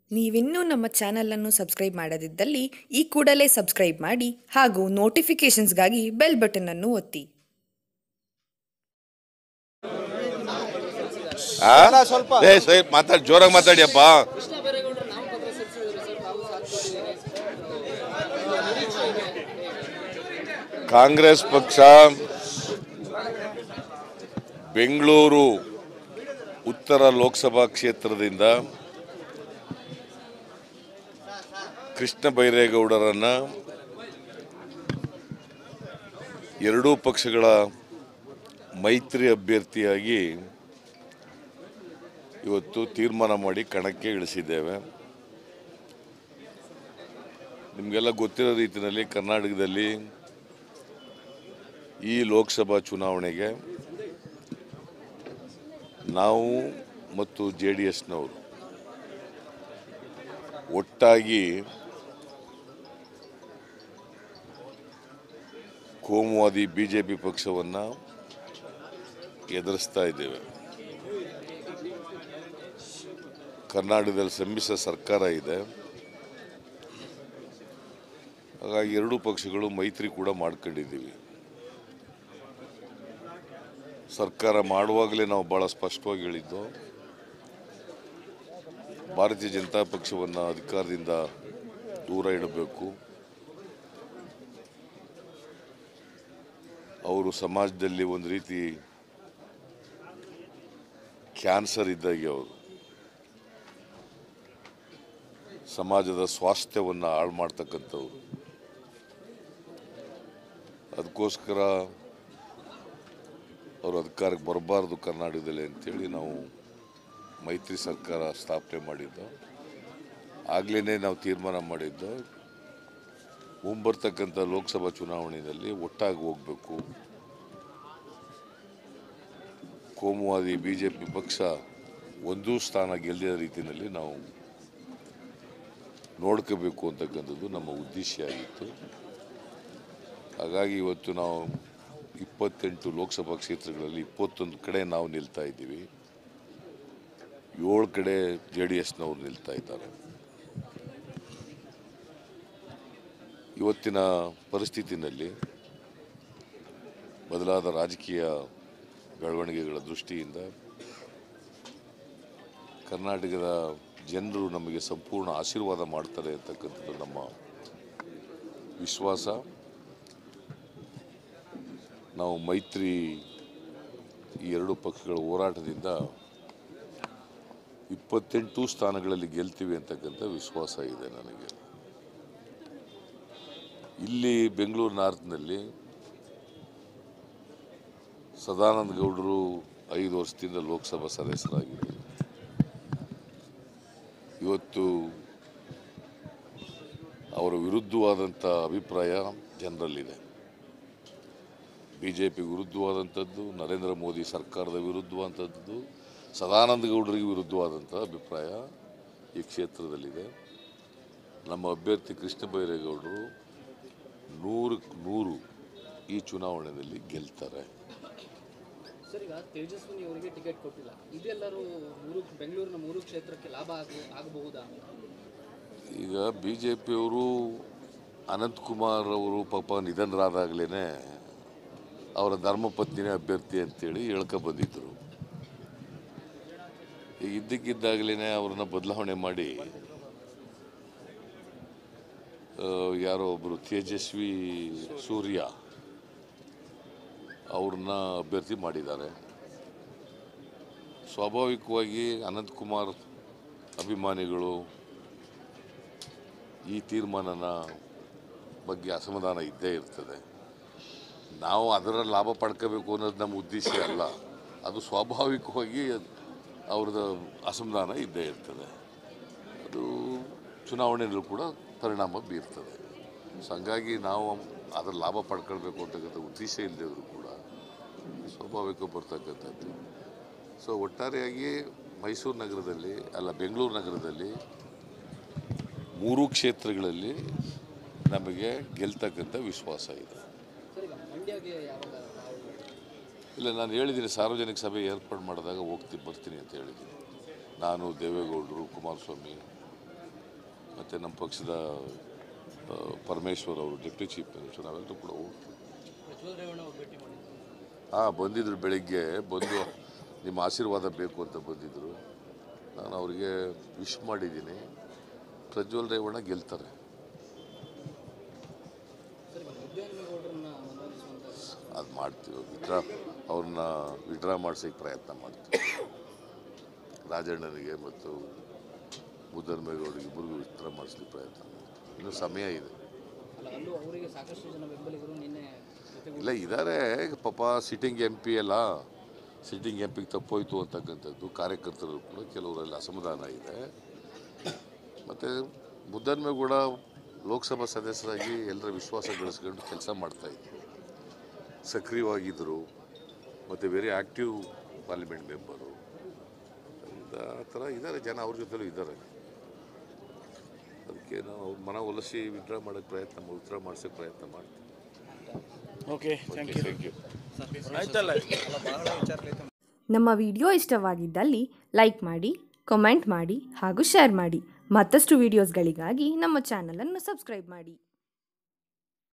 ನೀವಿನ್ನೂ ನಮ್ಮ ಚಾನಲನ್ನು ಸಬ್ಸ್ಕ್ರೈಬ್ ಮಾಡದಿದ್ದಲ್ಲಿ ಈ ಕೂಡಲೇ ಸಬ್ಸ್ಕ್ರೈಬ್ ಮಾಡಿ ಹಾಗೂ ನೋಟಿಫಿಕೇಷನ್ಸ್ಗಾಗಿ ಬೆಲ್ ಬಟನ್ ಅನ್ನು ಒತ್ತಿ ಆ? ಏ ಸರಿ ಮಾತಾಡಿ ಜೋರಾಗಿ ಮಾತಾಡಿಯಪ್ಪ ಕಾಂಗ್ರೆಸ್ ಪಕ್ಷ ಬೆಂಗಳೂರು ಉತ್ತರ ಲೋಕಸಭಾ ಕ್ಷೇತ್ರದಿಂದ ಕೃಷ್ಣ ಬೈರೇಗೌಡರನ್ನ ಎರಡೂ ಪಕ್ಷಗಳ ಮೈತ್ರಿ ಅಭ್ಯರ್ಥಿಯಾಗಿ ಇವತ್ತು ತೀರ್ಮಾನ ಮಾಡಿ ಕಣಕ್ಕೆ ಇಳಿಸಿದ್ದೇವೆ ನಿಮಗೆಲ್ಲ ಗೊತ್ತಿರೋ ರೀತಿಯಲ್ಲಿ ಕರ್ನಾಟಕದಲ್ಲಿ ಈ ಲೋಕಸಭಾ ಚುನಾವಣೆಗೆ ನಾವು ಮತ್ತು ಜೆ ಡಿ ಎಸ್ನವರು ಒಟ್ಟಾಗಿ ಕೋಮುವಾದಿ ಬಿ ಜೆ ಪಿ ಪಕ್ಷವನ್ನು ಎದುರಿಸ್ತಾ ಇದ್ದೇವೆ ಕರ್ನಾಟಕದಲ್ಲಿ ಸಮ್ಮಿಶ್ರ ಸರ್ಕಾರ ಇದೆ ಹಾಗಾಗಿ ಎರಡೂ ಪಕ್ಷಗಳು ಮೈತ್ರಿ ಕೂಡ ಮಾಡ್ಕೊಂಡಿದ್ದೀವಿ ಸರ್ಕಾರ ಮಾಡುವಾಗಲೇ ನಾವು ಭಾಳ ಸ್ಪಷ್ಟವಾಗಿ ಹೇಳಿದ್ದು ಭಾರತೀಯ ಜನತಾ ಪಕ್ಷವನ್ನು ಅಧಿಕಾರದಿಂದ ದೂರ ಇಡಬೇಕು ಅವರು ಸಮಾಜದಲ್ಲಿ ಒಂದು ರೀತಿ ಕ್ಯಾನ್ಸರ್ ಇದ್ದಾಗೆ ಅವರು ಸಮಾಜದ ಸ್ವಾಸ್ಥ್ಯವನ್ನು ಹಾಳು ಮಾಡ್ತಕ್ಕಂಥವ್ರು ಅದಕ್ಕೋಸ್ಕರ ಅವರು ಅಧಿಕಾರಕ್ಕೆ ಬರಬಾರ್ದು ಕರ್ನಾಟಕದಲ್ಲಿ ಅಂತೇಳಿ ನಾವು ಮೈತ್ರಿ ಸರ್ಕಾರ ಸ್ಥಾಪನೆ ಮಾಡಿದ್ದು ಆಗಲೇ ನಾವು ತೀರ್ಮಾನ ಮಾಡಿದ್ದು ಮುಂಬರ್ತಕ್ಕಂಥ ಲೋಕಸಭಾ ಚುನಾವಣೆಯಲ್ಲಿ ಒಟ್ಟಾಗಿ ಹೋಗಬೇಕು ಕೋಮುವಾದಿ ಬಿ ಜೆ ಪಿ ಪಕ್ಷ ಒಂದೂ ಸ್ಥಾನ ಗೆಲ್ಲದ ರೀತಿಯಲ್ಲಿ ನಾವು ನೋಡ್ಕೋಬೇಕು ಅಂತಕ್ಕಂಥದ್ದು ನಮ್ಮ ಉದ್ದೇಶ ಆಗಿತ್ತು ಹಾಗಾಗಿ ಇವತ್ತು ನಾವು ಇಪ್ಪತ್ತೆಂಟು ಲೋಕಸಭಾ ಕ್ಷೇತ್ರಗಳಲ್ಲಿ ಇಪ್ಪತ್ತೊಂದು ಕಡೆ ನಾವು ನಿಲ್ತಾ ಇದ್ದೀವಿ ಏಳು ಕಡೆ ಜೆ ಡಿ ಎಸ್ನವ್ರು ನಿಲ್ತಾ ಇದ್ದಾರೆ ಇವತ್ತಿನ ಪರಿಸ್ಥಿತಿನಲ್ಲಿ ಬದಲಾದ ರಾಜಕೀಯ ಬೆಳವಣಿಗೆಗಳ ದೃಷ್ಟಿಯಿಂದ ಕರ್ನಾಟಕದ ಜನರು ನಮಗೆ ಸಂಪೂರ್ಣ ಆಶೀರ್ವಾದ ಮಾಡ್ತಾರೆ ಅಂತಕ್ಕಂಥದ್ದು ನಮ್ಮ ವಿಶ್ವಾಸ ನಾವು ಮೈತ್ರಿ ಈ ಎರಡು ಪಕ್ಷಗಳ ಹೋರಾಟದಿಂದ ಇಪ್ಪತ್ತೆಂಟು ಸ್ಥಾನಗಳಲ್ಲಿ ಗೆಲ್ತೀವಿ ಅಂತಕ್ಕಂಥ ವಿಶ್ವಾಸ ಇದೆ ನನಗೆ ಇಲ್ಲಿ ಬೆಂಗಳೂರು ನಾರ್ತ್ನಲ್ಲಿ ಸದಾನಂದ ಗೌಡರು ಐದು ವರ್ಷದಿಂದ ಲೋಕಸಭಾ ಸದಸ್ಯರಾಗಿದ್ದರು ಇವತ್ತು ಅವರ ವಿರುದ್ಧವಾದಂಥ ಅಭಿಪ್ರಾಯ ಜನರಲ್ಲಿದೆ ಬಿ ಜೆ ಪಿ ವಿರುದ್ಧವಾದಂಥದ್ದು ನರೇಂದ್ರ ಮೋದಿ ಸರ್ಕಾರದ ವಿರುದ್ಧವಾದಂಥದ್ದು ಸದಾನಂದ ಗೌಡರಿಗೆ ವಿರುದ್ಧವಾದಂಥ ಅಭಿಪ್ರಾಯ ಈ ಕ್ಷೇತ್ರದಲ್ಲಿದೆ ನಮ್ಮ ಅಭ್ಯರ್ಥಿ ಕೃಷ್ಣ ಬೈರೇಗೌಡರು ನೂರಕ್ಕೆ ನೂರು ಈ ಚುನಾವಣೆಯಲ್ಲಿ ಗೆಲ್ತಾರೆ ಸರ್ ಈಗ ತೇಜಸ್ವಿನಿ ಅವರಿಗೆ ಟಿಕೆಟ್ ಕೊಟ್ಟಿಲ್ಲ ಇದೆಲ್ಲರೂ ಮೂರು ಬೆಂಗಳೂರಿನ ಮೂರು ಕ್ಷೇತ್ರಕ್ಕೆ ಲಾಭ ಆಗ ಆಗಬಹುದಾ ಈಗ ಬಿ ಜೆ ಪಿಯವರು ಅನಂತಕುಮಾರ್ ಅವರು ಪಾಪ ನಿಧನರಾದಾಗಲೇ ಅವರ ಧರ್ಮಪತ್ನಿನೇ ಅಭ್ಯರ್ಥಿ ಅಂತೇಳಿ ಹೇಳ್ಕೊ ಬಂದಿದ್ದರು ಈಗ ಇದ್ದಕ್ಕಿದ್ದಾಗಲೇ ಅವ್ರನ್ನ ಬದಲಾವಣೆ ಮಾಡಿ ಆ, ಯಾರೋ ಒಬ್ಬರು ತೇಜಸ್ವಿ ಸೂರ್ಯ ಅವ್ರನ್ನ ಅಭ್ಯರ್ಥಿ ಮಾಡಿದ್ದಾರೆ ಸ್ವಾಭಾವಿಕವಾಗಿ ಅನಂತಕುಮಾರ್ ಅಭಿಮಾನಿಗಳು ಈ ತೀರ್ಮಾನನ ಬಗ್ಗೆ ಅಸಮಾಧಾನ ಇದ್ದೇ ಇರ್ತದೆ ನಾವು ಅದರ ಲಾಭ ಪಡ್ಕೋಬೇಕು ಅನ್ನೋದು ನಮ್ಮ ಉದ್ದೇಶ ಅಲ್ಲ ಅದು ಸ್ವಾಭಾವಿಕವಾಗಿ ಅವ್ರದ್ದು ಅಸಮಾಧಾನ ಇದ್ದೇ ಇರ್ತದೆ ಅದು ಚುನಾವಣೆಯಲ್ಲೂ ಕೂಡ ಪರಿಣಾಮ ಬೀರ್ತದೆ ಸೊ ಹಂಗಾಗಿ ನಾವು ಅದರ ಲಾಭ ಪಡ್ಕೊಳ್ಬೇಕು ಅಂತಕ್ಕಂಥ ಉದ್ದೇಶ ಇಲ್ಲದಿದ್ರು ಕೂಡ ಸ್ವಾಭಾವಿಕ ಬರ್ತಕ್ಕಂಥದ್ದು ಸೊ ಒಟ್ಟಾರೆಯಾಗಿ ಮೈಸೂರು ನಗರದಲ್ಲಿ ಅಲ್ಲ ಬೆಂಗಳೂರು ನಗರದಲ್ಲಿ ಮೂರು ಕ್ಷೇತ್ರಗಳಲ್ಲಿ ನಮಗೆ ಗೆಲ್ತಕ್ಕಂಥ ವಿಶ್ವಾಸ ಇದೆ ಸರ್ ಈಗ ಮಂಡ್ಯಗೆ ಯಾವಾಗ ನಾವು ಇಲ್ಲ ನಾನು ಹೇಳಿದ್ದೀನಿ ಸಾರ್ವಜನಿಕ ಸಭೆ ಏರ್ಪಾಡು ಮಾಡಿದಾಗ ಹೋಗ್ತೀನಿ ಬರ್ತೀನಿ ಅಂತ ಹೇಳಿದ್ದೀನಿ ನಾನು ದೇವೇಗೌಡರು ಕುಮಾರಸ್ವಾಮಿ ಮತ್ತು ನಮ್ಮ ಪಕ್ಷದ ಆ, ಪರಮೇಶ್ವರ್ ಅವರು ಡೆಪ್ಟಿ ಚೀಫ್ ಮಿನಿಸ್ಟರ್ ನಾವೆಲ್ಲರೂ ಕೂಡ ಹೋಗ್ತೀವಿ ಪ್ರಜ್ವಲ್ ರೇವಣ್ಣ ಅವ್ರು ಭೇಟಿ ಮಾಡಿದ್ರು ಹಾಂ ಬಂದಿದ್ರು ಬೆಳಿಗ್ಗೆ ಬಂದು ನಿಮ್ಮ ಆಶೀರ್ವಾದ ಬೇಕು ಅಂತ ಬಂದಿದ್ದರು ನಾನು ಅವರಿಗೆ ವಿಶ್ ಮಾಡಿದ್ದೀನಿ ಪ್ರಜ್ವಲ್ ರೇವಣ್ಣ ಗೆಲ್ತಾರೆ ಸರ್ ಈಗ ಮುದ್ದಹನುಮೇಗೌಡರನ್ನ ಮನವೊಲಿಸುವಂತ ಅದು ಮಾಡ್ತೀವಿ ವಿಡ್ರಾ ಅವ್ರನ್ನ ವಿಡ್ರಾ ಮಾಡ್ಸೋಕ್ಕೆ ಪ್ರಯತ್ನ ಮಾಡ್ತೀವಿ ರಾಜಣ್ಣನಿಗೆ ಮತ್ತು ಮುದ್ದನ್ಮೇಗೌಡರಿಗೆ ಇಬ್ಬರಿಗೂ ವಿಡ್ರಾ ಮಾಡಿಸ್ಲಿಕ್ಕೆ ಪ್ರಯತ್ನ ಮಾಡ್ತೀವಿ ಇನ್ನೂ ಸಮಯ ಇದೆ ಅಲ್ಲ ಅಲ್ಲೂ ಅವರಿಗೆ ಸಾಕಷ್ಟು ಜನ ಬೆಂಬಲಿಗರು ನಿನ್ನೆ ಜೊತೆಗೂಡಿ ಇಲ್ಲ ಇದ್ದಾರೆ ಪಾಪ ಸಿಟ್ಟಿಂಗ್ ಎಂ ಪಿ ಎಲ್ಲ ಸಿಟ್ಟಿಂಗ್ ಎಂ ಪಿಗೆ ತಪ್ಪೋಯ್ತು ಅಂತಕ್ಕಂಥದ್ದು ಕಾರ್ಯಕರ್ತರು ಕೂಡ ಕೆಲವರಲ್ಲಿ ಅಸಮಾಧಾನ ಇದೆ ಮತ್ತು ಮುದ್ದನ್ಮೇಗೌಡ ಲೋಕಸಭಾ ಸದಸ್ಯರಾಗಿ ಎಲ್ಲರ ವಿಶ್ವಾಸ ಗಳಿಸ್ಕೊಂಡು ಕೆಲಸ ಮಾಡ್ತಾಯಿದ್ರು ಸಕ್ರಿಯವಾಗಿದ್ದರು ಮತ್ತು ವೆರಿ ಆ್ಯಕ್ಟಿವ್ ಪಾರ್ಲಿಮೆಂಟ್ ಮೆಂಬರು ಆ ಥರ ಇದ್ದಾರೆ ಜನ ಅವ್ರ ಜೊತೆಲೂ ಇದ್ದಾರೆ ಅದಕ್ಕೆ ನಾವು ಅವ್ರ ಮನ ಒಲಿಸಿ ವಿಡ್ರಾ ಮಾಡೋಕ್ಕೆ ಪ್ರಯತ್ನ ವಿಡ್ರಾ ಮಾಡಿಸೋಕ್ಕೆ ಪ್ರಯತ್ನ ಮಾಡ್ತೀವಿ okay thank you thank you ಆಯ್ತಲ್ಲ ನಮ್ಮ ವಿಡಿಯೋ ಇಷ್ಟವಾಗಿದ್ದಲ್ಲಿ ಲೈಕ್ ಮಾಡಿ ಕಮೆಂಟ್ ಮಾಡಿ ಹಾಗೂ ಶೇರ್ ಮಾಡಿ ಮತ್ತಷ್ಟು ವಿಡಿಯೋಸ್ಗಳಿಗಾಗಿ ನಮ್ಮ ಚಾನಲನ್ನು ಸಬ್ಸ್ಕ್ರೈಬ್ ಮಾಡಿ